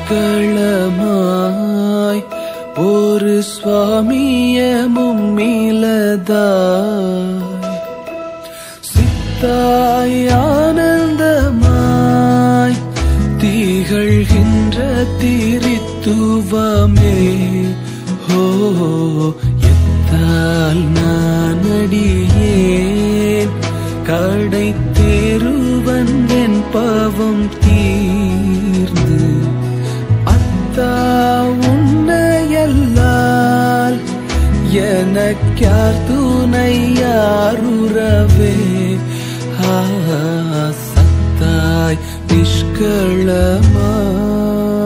நிஷ்களமாய் ஒரு சுவாமியமும் இலதாய் சித்தாய் ஆனந்தமாய் திகழ்கின்ற திரித்துவமே ஹோ எத்தால் நான் அடியேன் கடை தேருவன் என் பாவம் தீர்ந்து அத்தா உன்னையல்லால் எனக்கார் துணை யாருறவே ஆ, சத்தாய் நிஷ்களமாய்